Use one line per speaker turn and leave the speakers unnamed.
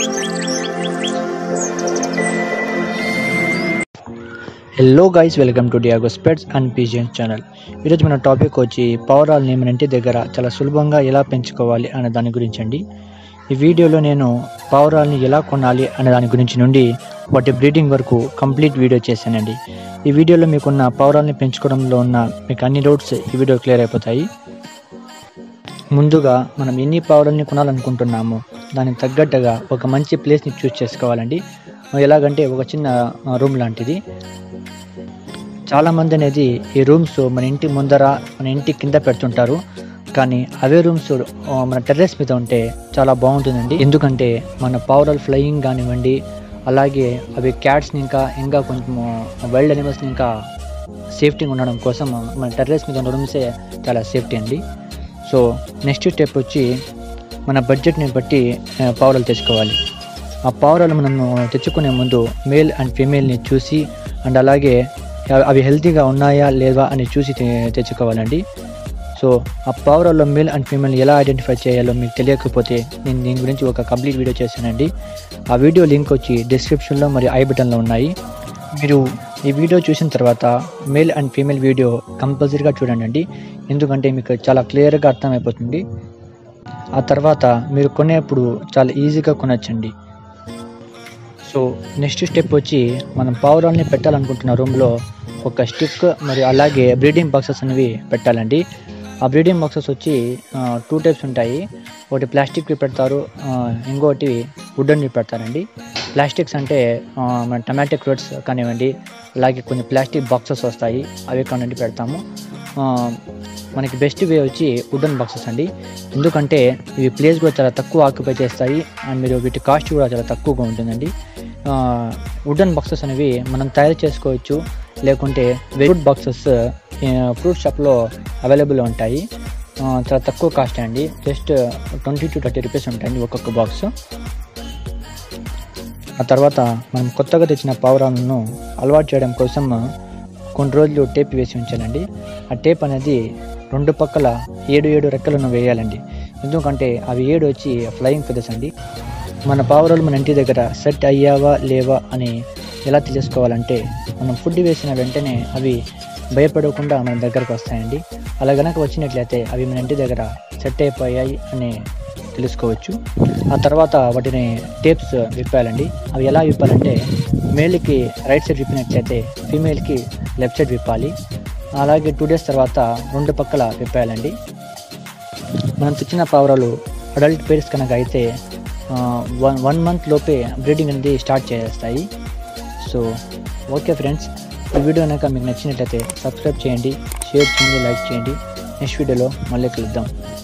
hello guys welcome to Diego pets and pigeon channel ఈరోజు మన topic వచ్చి పౌరాల్ని మన ఇంటి దగ్గర చాలా సులభంగా ఎలా పెంచుకోవాలి అనే దాని గురించి అండి ఈ వీడియోలో నేను పావురాల్ని ఎలా కొనాలి అనే దాని గురించి నుండి వాటి బ్రీడింగ్ వరకు కంప్లీట్ వీడియో చేశానండి ఈ వీడియోలో మీకున్న పావురాల్ని పెంచుకోవడంలో ఉన్న మీకు అన్ని డౌట్స్ ఈ వీడియో క్లియర్ అయిపోతాయి ముందుగా మనం ఎన్ని పావురాల్ని కొనాలనుకుంటున్నామో దానికి తగ్గట్టుగా ఒక మంచి ప్లేస్ని చూస్ చేసుకోవాలండి ఎలాగంటే ఒక చిన్న రూమ్ లాంటిది చాలామంది అనేది ఈ రూమ్స్ మన ఇంటి ముందర మన ఇంటి కింద పెడుతుంటారు కానీ అవే రూమ్స్ ఆ, మన టెర్రస్ మీద ఉంటే చాలా బాగుంటుందండి ఎందుకంటే మన పావురాలు ఫ్లయింగ్ కానివ్వండి అలాగే అవి క్యాట్స్ని ఇంకా ఇంకా కొంచెం వైల్డ్ అనిమల్స్ని ఇంకా సేఫ్టీగా ఉండడం కోసం మన టెర్రస్ మీద ఉన్న రూమ్సే చాలా సేఫ్టీ అండి సో నెక్స్ట్ స్టెప్ వచ్చి మన బడ్జెట్ని బట్టి ఆ, పావురాలు తెచ్చుకోవాలి ఆ పావురాలు మనము తెచ్చుకునే ముందు మేల్ అండ్ ఫీమేల్ని చూసి అండ్ అలాగే అవి- అవి హెల్తీగా ఉన్నాయా లేదా అని చూసి తె- తెచ్చుకోవాలండి సో ఆ పావురాల్లో మేల్ అండ్ ఫీమేల్ని ఎలా ఐడెంటిఫై చేయాలో మీకు తెలియకపోతే నేను దీని గురించి ఒక కంప్లీట్ వీడియో చేశానండి ఆ వీడియో లింక్ వచ్చి డిస్క్రిప్షన్లో మరియు ఐ బటన్లో ఉన్నాయి మీరు ఈ వీడియో చూసిన తర్వాత మేల్ అండ్ ఫీమేల్ వీడియో కంపల్సరీగా చూడండి ఎందుకంటే మీకు చాలా క్లియర్గా అర్థమైపోతుంది ఆ తర్వాత మీరు కొనేప్పుడు చాలా ఈజీగా కొనొచ్చండి సో నెక్స్ట్ స్టెప్ వచ్చి మనం పావురాల్ని పెట్టాలనుకుంటున్న రూమ్లో ఒక స్టిక్ మరియు అలాగే బ్రీడింగ్ బాక్సెస్ అనేవి పెట్టాలండి ఆ బ్రీడింగ్ బాక్సెస్ వచ్చి టూ టైప్స్ ఉంటాయి ఒకటి ప్లాస్టిక్వి పెడతారు ఆ, ఇంకోటి వుడన్వి పెడతారండి ప్లాస్టిక్స్ అంటే ఆ, మన టమాటో క్రోట్స్ కానివ్వండి అలాగే కొన్ని ప్లాస్టిక్ బాక్సెస్ వస్తాయి అవి కానివ్వండి పెడతాము ఆ, మనకి బెస్ట్ వే వచ్చి వుడన్ బాక్సెస్ అండి ఎందుకంటే ఇవి ప్లేస్ కూడా చాలా తక్కువ ఆక్యుపై చేస్తాయి అండ్ మీరు వీటి కాస్ట్ కూడా చాలా తక్కువగా ఉంటుందండి వుడన్ బాక్సెస్ అనేవి మనం తయారు చేసుకోవచ్చు లేకుంటే ఫ్రూట్ బాక్సెస్ ఫ్రూట్ షాప్లో అవైలబుల్ ఉంటాయి ఆ, చాలా తక్కువ కాస్ట్ అండి just twenty to thirty rupees ఉంటాయండి ఒక్కొక్క బాక్స్ ఆ తర్వాత మనం కొత్తగా తెచ్చిన పావురాలను అలవాటు చేయడం కోసం కొన్ని రోజులు టేప్ వేసి ఉంచాలండి ఆ టేప్ అనేది రెండు పక్కల ఏడు ఏడు రెక్కలను వేయాలండి ఎందుకంటే అవి ఏడు వచ్చి ఫ్లయింగ్ ఫెదర్స్ అండి మన పావురాలు మన ఇంటి దగ్గర సెట్ అయ్యావా లేవా అని ఎలా తెలుసుకోవాలంటే మనం ఫుడ్ వేసిన వెంటనే అవి భయపడకుండా మన దగ్గరకు వస్తాయండి అలా గనక వచ్చినట్లయితే అవి మన ఇంటి దగ్గర సెట్ అయిపోయాయి అని తెలుసుకోవచ్చు ఆ తర్వాత వాటిని టేప్స్ విప్పాలండి అవి ఎలా విప్పాలంటే మేల్కి రైట్ సైడ్ విప్పినట్లయితే ఫీమేల్కి లెఫ్ట్ సైడ్ విప్పాలి అలాగే టూ డేస్ తర్వాత రెండు పక్కల విప్పాలండి మనం తెచ్చిన పావురాలు అడల్ట్ పేర్స్ కనుక అయితే వన్ వన్ మంత్ లోపే బ్రీడింగ్ అనేది స్టార్ట్ చేస్తాయి సో ఓకే ఫ్రెండ్స్ ఈ వీడియో కనుక మీకు నచ్చినట్లయితే సబ్స్క్రైబ్ చేయండి షేర్ చేయండి లైక్ చేయండి నెక్స్ట్ వీడియోలో మళ్ళీ కలుద్దాం